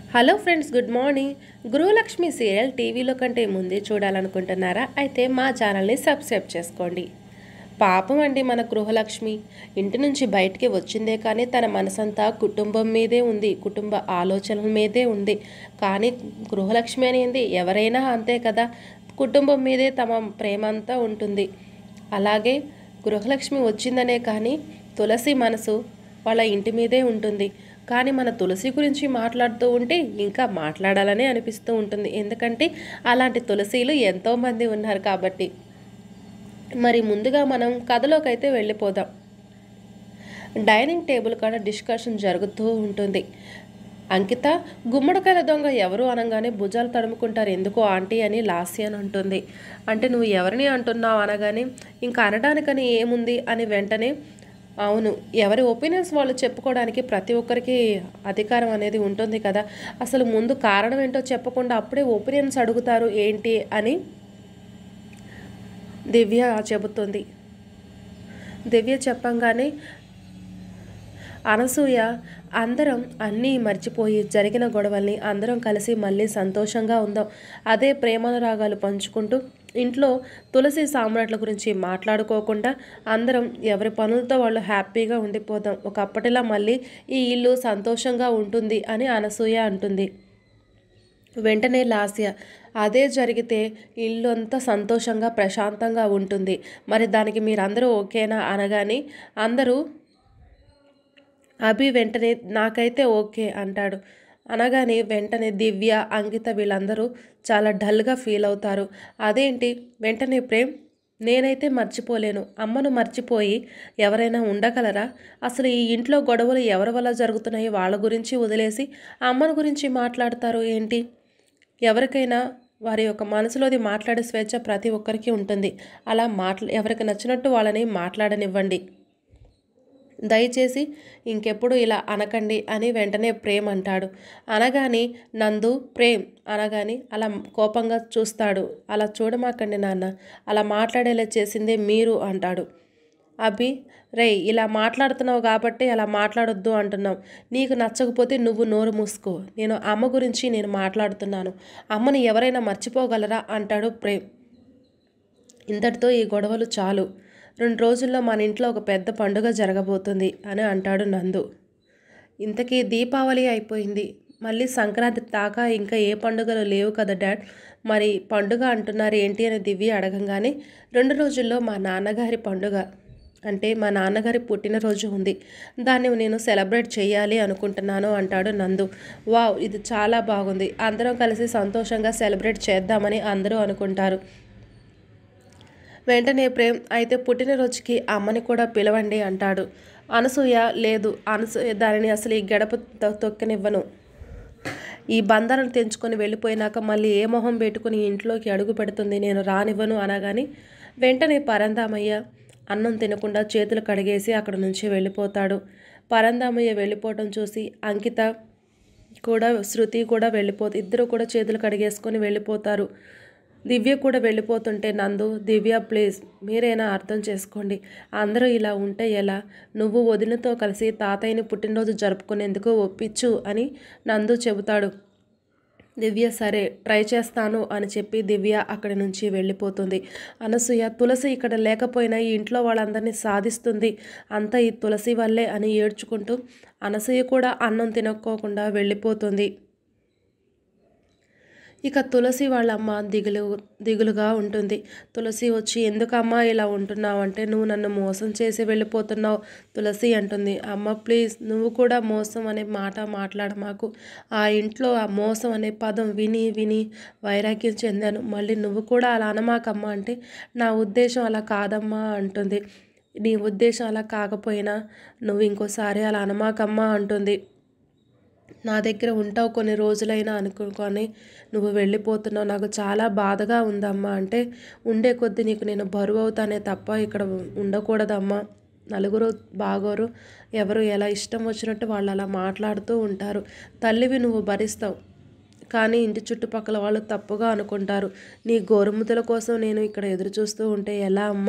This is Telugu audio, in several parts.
hello friends good morning Gruhalakshmi serial టీవీలో కంటే ముందే చూడాలనుకుంటున్నారా అయితే మా ఛానల్ని సబ్స్క్రైబ్ చేసుకోండి పాపం అండి మన గృహలక్ష్మి ఇంటి నుంచి బయటికి వచ్చిందే కానీ తన మనసంతా కుటుంబం మీదే ఉంది కుటుంబ ఆలోచనల మీదే ఉంది కానీ గృహలక్ష్మి అనేది ఎవరైనా అంతే కదా కుటుంబం మీదే తమ ప్రేమ అంతా ఉంటుంది అలాగే గృహలక్ష్మి వచ్చిందనే కానీ తులసి మనసు వాళ్ళ ఇంటి మీదే ఉంటుంది కానీ మన తులసి గురించి మాట్లాడుతూ ఉంటే ఇంకా మాట్లాడాలనే అనిపిస్తూ ఉంటుంది ఎందుకంటే అలాంటి తులసీలు ఎంతోమంది ఉన్నారు కాబట్టి మరి ముందుగా మనం కథలోకి అయితే వెళ్ళిపోదాం డైనింగ్ టేబుల్ కాడ డిస్కషన్ జరుగుతూ ఉంటుంది అంకిత గుమ్మడికాయల దొంగ ఎవరు అనగానే భుజాలు తడుముకుంటారు ఎందుకో ఆంటీ అని లాస్య అని అంటుంది అంటే నువ్వు ఎవరిని అంటున్నావు అనగానే ఇంకా అనడానికని ఏముంది అని వెంటనే అవును ఎవరి ఒపీనియన్స్ వాళ్ళు చెప్పుకోవడానికి ప్రతి ఒక్కరికి అధికారం అనేది ఉంటుంది కదా అసలు ముందు కారణం ఏంటో చెప్పకుండా అప్పుడే ఒపీనియన్స్ అడుగుతారు ఏంటి అని దివ్య చెబుతుంది దివ్య చెప్పంగానే అనసూయ అందరం అన్నీ మర్చిపోయి జరిగిన గొడవల్ని అందరం కలిసి మళ్ళీ సంతోషంగా ఉందాం అదే ప్రేమానురాగాలు పంచుకుంటూ ఇంట్లో తులసి సామ్రాట్ల గురించి మాట్లాడుకోకుండా అందరం ఎవరి పనులతో వాళ్ళు హ్యాపీగా ఉండిపోదాం ఒకప్పటిలా మళ్ళీ ఈ ఇల్లు సంతోషంగా ఉంటుంది అని అనసూయ అంటుంది వెంటనే లాస్య అదే జరిగితే ఇల్లు అంతా సంతోషంగా ప్రశాంతంగా ఉంటుంది మరి దానికి మీరందరూ ఓకేనా అనగానే అందరూ అభి వెంటనే నాకైతే ఓకే అంటాడు అనగానే వెంటనే దివ్య అంకిత వీళ్ళందరూ చాలా డల్గా ఫీల్ అవుతారు అదేంటి వెంటనే ప్రేమ్ నేనైతే మర్చిపోలేను అమ్మను మర్చిపోయి ఎవరైనా ఉండగలరా అసలు ఈ ఇంట్లో గొడవలు ఎవరి వల్ల జరుగుతున్నాయి వాళ్ళ గురించి వదిలేసి అమ్మను గురించి మాట్లాడతారు ఏంటి ఎవరికైనా వారి యొక్క మనసులోది మాట్లాడే స్వేచ్ఛ ప్రతి ఒక్కరికి ఉంటుంది అలా మాట్లా ఎవరికి నచ్చినట్టు వాళ్ళని మాట్లాడనివ్వండి దయచేసి ఇంకెప్పుడు ఇలా అనకండి అని వెంటనే ప్రేమ్ అంటాడు అనగానే నందు ప్రేమ్ అనగాని అలా కోపంగా చూస్తాడు అలా చూడమాకండి నాన్న అలా మాట్లాడేలా చేసిందే మీరు అంటాడు అభి రే ఇలా మాట్లాడుతున్నావు కాబట్టి అలా మాట్లాడొద్దు అంటున్నావు నీకు నచ్చకపోతే నువ్వు నోరు మూసుకో నేను అమ్మ గురించి నేను మాట్లాడుతున్నాను అమ్మని ఎవరైనా మర్చిపోగలరా అంటాడు ప్రేమ్ ఇంతటితో ఈ గొడవలు చాలు రెండు రోజుల్లో మన ఇంట్లో ఒక పెద్ద పండుగ జరగబోతుంది అని అంటాడు నందు ఇంతకీ దీపావళి అయిపోయింది మళ్ళీ సంక్రాంతి దాకా ఇంకా ఏ పండుగలు లేవు కదా డాడ్ మరి పండుగ అంటున్నారు ఏంటి అని దివ్య అడగంగానే రెండు రోజుల్లో మా నాన్నగారి పండుగ అంటే మా నాన్నగారి పుట్టినరోజు ఉంది దాన్ని నేను సెలబ్రేట్ చేయాలి అనుకుంటున్నాను అంటాడు నందు వావ్ ఇది చాలా బాగుంది అందరం కలిసి సంతోషంగా సెలబ్రేట్ చేద్దామని అందరూ అనుకుంటారు వెంటనే ప్రేమ్ అయితే పుట్టినరోజుకి అమ్మని కూడా పిలవండి అంటాడు అనసూయ లేదు అనసూయ దానిని అసలు ఈ గడప తొ- తొక్కనివ్వను ఈ బంధాలను తెంచుకొని వెళ్ళిపోయినాక మళ్ళీ ఏ మొహం పెట్టుకుని ఇంట్లోకి అడుగు పెడుతుంది నేను రానివ్వను అనగాని వెంటనే పరందామయ్య అన్నం తినకుండా చేతులు కడిగేసి అక్కడ నుంచి వెళ్ళిపోతాడు పరందామయ్య వెళ్ళిపోవటం చూసి అంకిత కూడా శృతి కూడా వెళ్ళిపో ఇద్దరు కూడా చేతులు కడిగేసుకొని వెళ్ళిపోతారు దివ్య కూడా వెళ్ళిపోతుంటే నందు దివ్య ప్లీజ్ మీరైనా అర్థం చేసుకోండి అందరూ ఇలా ఉంటే ఎలా నువ్వు వదినతో కలిసి తాతయ్యని పుట్టినరోజు జరుపుకునేందుకు ఒప్పించు అని నందు చెబుతాడు దివ్య సరే ట్రై చేస్తాను అని చెప్పి దివ్య అక్కడి నుంచి వెళ్ళిపోతుంది అనసూయ తులసి ఇక్కడ లేకపోయినా ఈ ఇంట్లో వాళ్ళందరినీ సాధిస్తుంది అంతా ఈ తులసి వల్లే అని ఏడ్చుకుంటూ అనసూయ కూడా అన్నం తినక్కోకుండా వెళ్ళిపోతుంది ఇక తులసి వాళ్ళ అమ్మ దిగులు దిగులుగా ఉంటుంది తులసి వచ్చి ఎందుకమ్మా ఇలా ఉంటున్నావు అంటే నువ్వు నన్ను మోసం చేసి వెళ్ళిపోతున్నావు తులసి అంటుంది అమ్మ ప్లీజ్ నువ్వు కూడా మోసం అనే మాట మాట్లాడ మాకు ఆ ఇంట్లో ఆ మోసం అనే పదం విని విని వైరాగ్యం చెందాను మళ్ళీ నువ్వు కూడా అలా అనమాకమ్మా అంటే నా ఉద్దేశం అలా కాదమ్మా అంటుంది నీ ఉద్దేశం అలా కాకపోయినా నువ్వు ఇంకోసారి అలా అనమాకమ్మా అంటుంది నా దగ్గర ఉంటావు కొన్ని రోజులైనా అనుకొని నువ్వు వెళ్ళిపోతున్నావు నాకు చాలా బాధగా ఉందమ్మా అంటే ఉండే కొద్దీ నీకు నేను బరువు అవుతానే తప్ప ఇక్కడ ఉండకూడదమ్మా నలుగురు బాగోరు ఎవరు ఎలా ఇష్టం వచ్చినట్టు వాళ్ళు అలా మాట్లాడుతూ ఉంటారు తల్లివి నువ్వు భరిస్తావు కానీ ఇంటి చుట్టుపక్కల వాళ్ళు తప్పుగా అనుకుంటారు నీ గోరుముద్దల కోసం నేను ఇక్కడ ఎదురు చూస్తూ ఉంటే ఎలా అమ్మా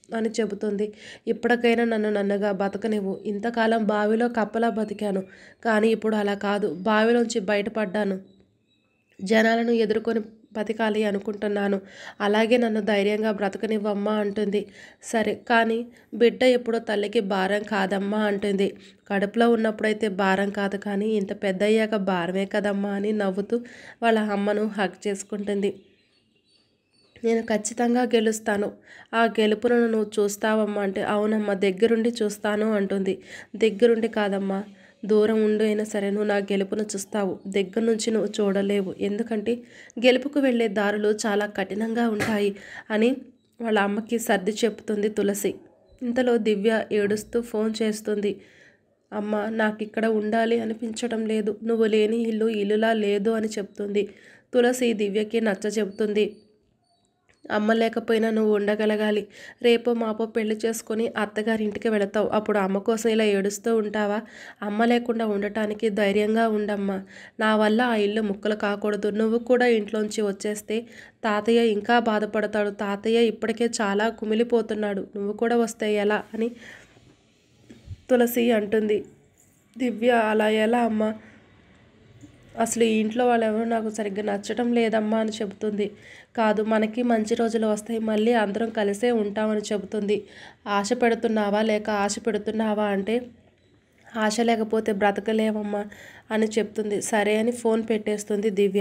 అని చెబుతుంది ఇప్పటికైనా నన్ను నన్నుగా బతకనివ్వు ఇంతకాలం బావిలో కప్పలా బతికాను కానీ ఇప్పుడు అలా కాదు బావిలోంచి బయటపడ్డాను జనాలను ఎదుర్కొని బతకాలి అనుకుంటున్నాను అలాగే నన్ను ధైర్యంగా బ్రతకనివ్వమ్మా అంటుంది సరే కానీ బిడ్డ ఎప్పుడో తల్లికి భారం కాదమ్మా అంటుంది కడుపులో ఉన్నప్పుడైతే భారం కాదు కానీ ఇంత పెద్ద అయ్యాక భారమే కదమ్మా అని నవ్వుతూ వాళ్ళ అమ్మను హక్ చేసుకుంటుంది నేను ఖచ్చితంగా గెలుస్తాను ఆ గెలుపును నువ్వు చూస్తావమ్మా అంటే అవునమ్మా దగ్గరుండి చూస్తాను అంటుంది దగ్గరుండి కాదమ్మా దూరం ఉండి అయినా సరే నువ్వు నా గెలుపును చూస్తావు దగ్గర నుంచి నువ్వు చూడలేవు ఎందుకంటే గెలుపుకు వెళ్ళే దారులు చాలా కఠినంగా ఉంటాయి అని వాళ్ళ అమ్మకి సర్ది చెప్తుంది తులసి ఇంతలో దివ్య ఏడుస్తూ ఫోన్ చేస్తుంది అమ్మ నాకు ఇక్కడ ఉండాలి అనిపించడం లేదు నువ్వు లేని ఇల్లు ఇల్లులా లేదు అని చెప్తుంది తులసి దివ్యకి నచ్చ చెబుతుంది అమ్మ లేకపోయినా నువ్వు ఉండగలగాలి రేపో మాపో పెళ్లి చేసుకొని అత్తగారింటికి వెళతావు అప్పుడు అమ్మ కోసం ఇలా ఏడుస్తూ ఉంటావా అమ్మ లేకుండా ఉండటానికి ధైర్యంగా ఉండమ్మా నా వల్ల ఆ ఇల్లు ముక్కలు కాకూడదు నువ్వు కూడా ఇంట్లోంచి వచ్చేస్తే తాతయ్య ఇంకా బాధపడతాడు తాతయ్య ఇప్పటికే చాలా కుమిలిపోతున్నాడు నువ్వు కూడా వస్తే ఎలా అని తులసి అంటుంది దివ్య అలా ఎలా అమ్మా అసలు ఈ ఇంట్లో వాళ్ళు ఎవరు నాకు సరిగ్గా నచ్చటం లేదమ్మా అని చెబుతుంది కాదు మనకి మంచి రోజులు వస్తాయి మళ్ళీ అందరం కలిసే ఉంటామని చెబుతుంది ఆశ పెడుతున్నావా లేక ఆశ పెడుతున్నావా అంటే ఆశ లేకపోతే బ్రతకలేమమ్మా అని చెప్తుంది సరే అని ఫోన్ పెట్టేస్తుంది దివ్య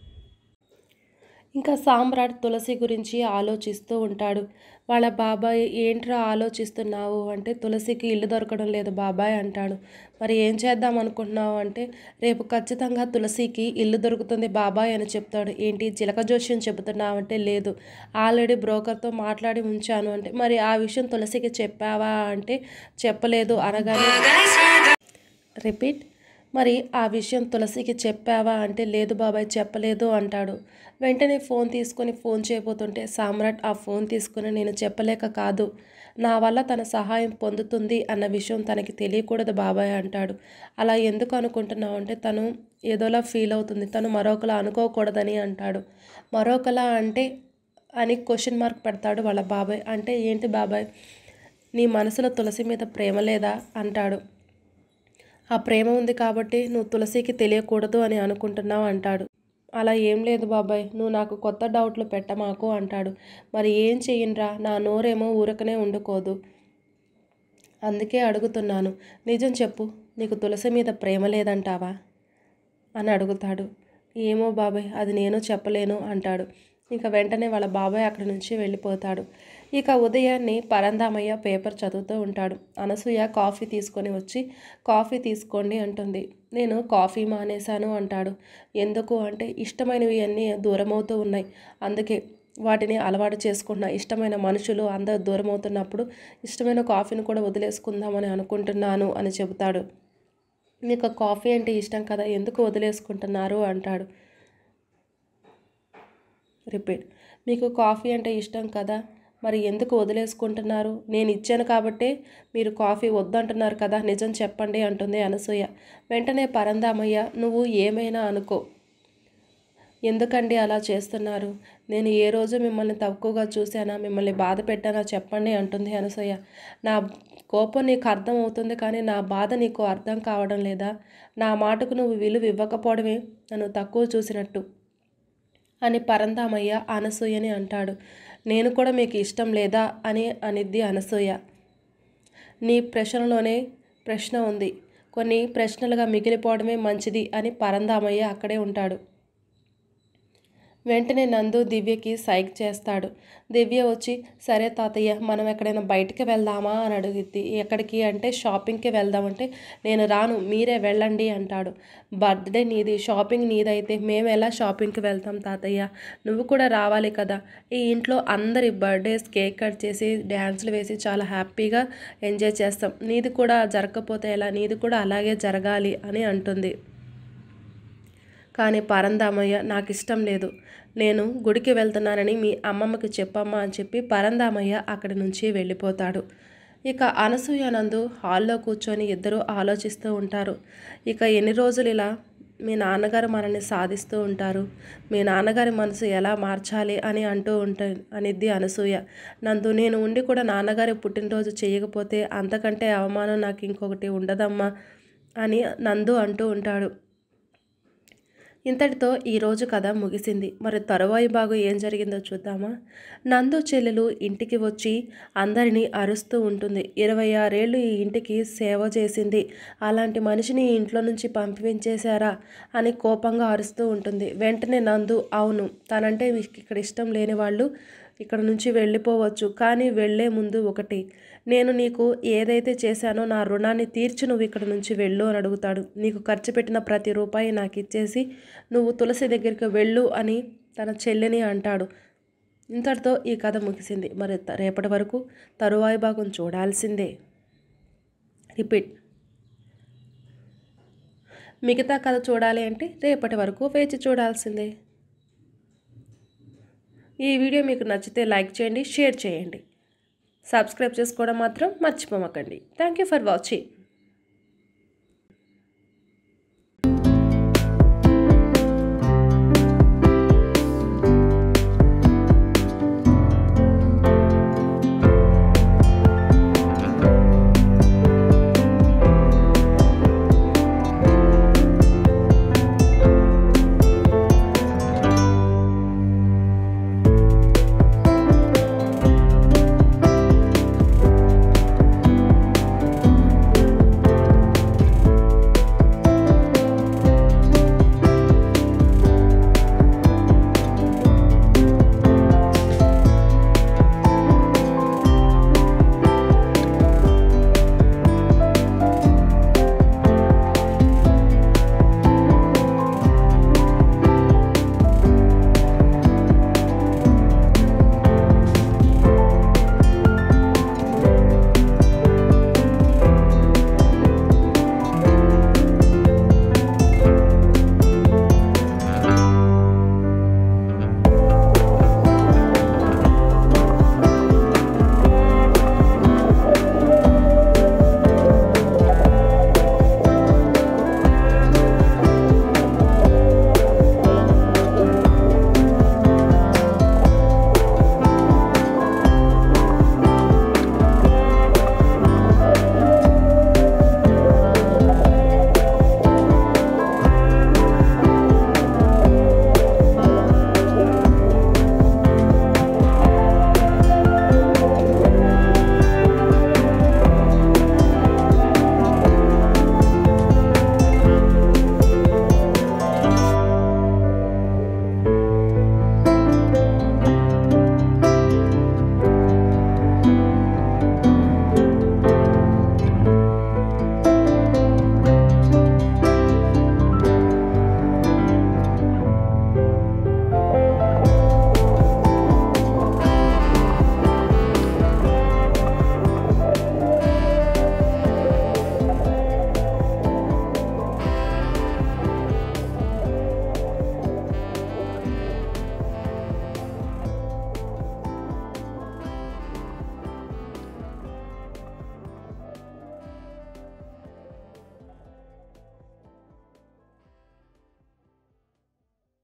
ఇంకా సామ్రాట్ తులసి గురించి ఆలోచిస్తూ ఉంటాడు వాళ్ళ బాబాయ్ ఏంట్రా ఆలోచిస్తున్నావు అంటే తులసికి ఇల్లు దొరకడం లేదు బాబాయ్ అంటాడు మరి ఏం చేద్దాం అనుకుంటున్నావు అంటే రేపు ఖచ్చితంగా తులసికి ఇల్లు దొరుకుతుంది బాబాయ్ అని చెప్తాడు ఏంటి చిలక జోష్యం చెబుతున్నావు అంటే లేదు ఆల్రెడీ బ్రోకర్తో మాట్లాడి ఉంచాను అంటే మరి ఆ విషయం తులసికి చెప్పావా అంటే చెప్పలేదు అనగానే రిపీట్ మరి ఆ విషయం తులసికి చెప్పావా అంటే లేదు బాబాయ్ చెప్పలేదు అంటాడు వెంటనే ఫోన్ తీసుకొని ఫోన్ చేయబోతుంటే సామ్రాట్ ఆ ఫోన్ తీసుకుని నేను చెప్పలేక కాదు నా వల్ల తన సహాయం పొందుతుంది అన్న విషయం తనకి తెలియకూడదు బాబాయ్ అంటాడు అలా ఎందుకు అనుకుంటున్నావు అంటే తను ఏదోలా ఫీల్ అవుతుంది తను మరొకలా అనుకోకూడదని అంటాడు మరొకలా అంటే అని క్వశ్చన్ మార్క్ పెడతాడు వాళ్ళ బాబాయ్ అంటే ఏంటి బాబాయ్ నీ మనసులో తులసి మీద ప్రేమ లేదా అంటాడు ఆ ప్రేమ ఉంది కాబట్టి నువ్వు తులసికి తెలియకూడదు అని అనుకుంటున్నావు అంటాడు అలా ఏం లేదు బాబాయ్ నువ్వు నాకు కొత్త డౌట్లు పెట్టమాకు అంటాడు మరి ఏం చెయ్యనురా నా నోరేమో ఊరకనే ఉండుకోదు అందుకే అడుగుతున్నాను నిజం చెప్పు నీకు తులసి మీద ప్రేమ లేదంటావా అని అడుగుతాడు ఏమో బాబాయ్ అది నేను చెప్పలేను అంటాడు ఇక వెంటనే వాళ్ళ బాబాయ్ అక్కడి నుంచి వెళ్ళిపోతాడు ఇక ఉదయాన్నే పరందామయ్య పేపర్ చదువుతూ ఉంటాడు అనసూయ కాఫీ తీసుకొని వచ్చి కాఫీ తీసుకోండి అంటుంది నేను కాఫీ మానేశాను అంటాడు ఎందుకు అంటే ఇష్టమైనవి అన్నీ దూరమవుతూ ఉన్నాయి అందుకే వాటిని అలవాటు చేసుకుంటున్నా ఇష్టమైన మనుషులు అందరు దూరం అవుతున్నప్పుడు ఇష్టమైన కాఫీని కూడా వదిలేసుకుందామని అనుకుంటున్నాను అని చెబుతాడు మీకు కాఫీ అంటే ఇష్టం కదా ఎందుకు వదిలేసుకుంటున్నారు అంటాడు రిపీట్ మీకు కాఫీ అంటే ఇష్టం కదా మరి ఎందుకు వదిలేసుకుంటున్నారు నేను ఇచ్చాను కాబట్టే మీరు కాఫీ వద్దంటున్నారు కదా నిజం చెప్పండి అంటుంది అనసూయ వెంటనే పరందామయ్య నువ్వు ఏమైనా అనుకో ఎందుకండి అలా చేస్తున్నారు నేను ఏ రోజు మిమ్మల్ని తక్కువగా చూశానా మిమ్మల్ని బాధ పెట్టానా చెప్పండి అంటుంది అనసూయ నా కోపం నీకు అర్థం అవుతుంది కానీ నా బాధ నీకు అర్థం కావడం లేదా నా మాటకు నువ్వు విలువ ఇవ్వకపోవడమే నన్ను తక్కువ చూసినట్టు అని పరందామయ్య అనసూయని అంటాడు నేను కూడా మీకు ఇష్టం లేదా అని అనిద్ది అనసూయ నీ ప్రశ్నలోనే ప్రశ్న ఉంది కొన్ని ప్రశ్నలుగా మిగిలిపోవడమే మంచిది అని పరందామయ్య అక్కడే ఉంటాడు వెంటనే నందు దివ్యకి సైక్ చేస్తాడు దివ్య వచ్చి సరే తాతయ్య మనం ఎక్కడైనా బయటికి వెళ్దామా అని అడుగుద్ది ఎక్కడికి అంటే షాపింగ్కి వెళ్దామంటే నేను రాను మీరే వెళ్ళండి అంటాడు బర్త్డే నీది షాపింగ్ నీదైతే మేము ఎలా షాపింగ్కి వెళ్తాం తాతయ్య నువ్వు కూడా రావాలి కదా ఈ ఇంట్లో అందరి బర్త్డేస్ కేక్ కట్ చేసి డ్యాన్సులు వేసి చాలా హ్యాపీగా ఎంజాయ్ చేస్తాం నీది కూడా జరగకపోతే ఎలా నీది కూడా అలాగే జరగాలి అని అంటుంది కానీ పరందామయ్య నాకు ఇష్టం లేదు నేను గుడికి వెళ్తున్నానని మీ అమ్మమ్మకి చెప్పమ్మా అని చెప్పి పరందామయ్య అక్కడి నుంచి వెళ్ళిపోతాడు ఇక అనసూయానందు హాల్లో కూర్చొని ఇద్దరు ఆలోచిస్తూ ఉంటారు ఇక ఎన్ని రోజులు ఇలా మీ నాన్నగారు మనల్ని సాధిస్తూ ఉంటారు మీ నాన్నగారి మనసు ఎలా మార్చాలి అని అంటూ ఉంటా అనిద్ది అనసూయ నందు నేను ఉండి కూడా నాన్నగారి పుట్టినరోజు చేయకపోతే అంతకంటే అవమానం నాకు ఇంకొకటి ఉండదమ్మా అని నందు అంటూ ఉంటాడు ఇంతటితో ఈరోజు కథ ముగిసింది మరి తరువాయి భాగం ఏం జరిగిందో చూద్దామా నందు చెల్లెలు ఇంటికి వచ్చి అందరినీ అరుస్తూ ఉంటుంది ఇరవై ఆరేళ్ళు ఈ ఇంటికి సేవ చేసింది అలాంటి మనిషిని ఈ ఇంట్లో నుంచి పంపించేశారా అని కోపంగా అరుస్తూ ఉంటుంది వెంటనే నందు అవును తనంటే మీకు ఇక్కడ ఇష్టం లేని వాళ్ళు ఇక్కడ నుంచి వెళ్ళిపోవచ్చు కానీ వెళ్ళే ముందు ఒకటి నేను నీకు ఏదైతే చేశానో నా రుణాన్ని తీర్చి నువ్వు ఇక్కడ నుంచి వెళ్ళు అని అడుగుతాడు నీకు ఖర్చు పెట్టిన ప్రతి రూపాయి నాకు ఇచ్చేసి నువ్వు తులసి దగ్గరికి వెళ్ళు అని తన చెల్లిని అంటాడు ఇంతటితో ఈ కథ ముగిసింది మరి త- రేపటి వరకు తరువాయి భాగం చూడాల్సిందే రిపీట్ మిగతా కథ చూడాలి అంటే రేపటి వరకు వేచి చూడాల్సిందే ఈ వీడియో మీకు నచ్చితే లైక్ చేయండి షేర్ చేయండి సబ్స్క్రైబ్ చేసుకోవడం మాత్రం మర్చిపోమకండి థ్యాంక్ యూ ఫర్ వాచింగ్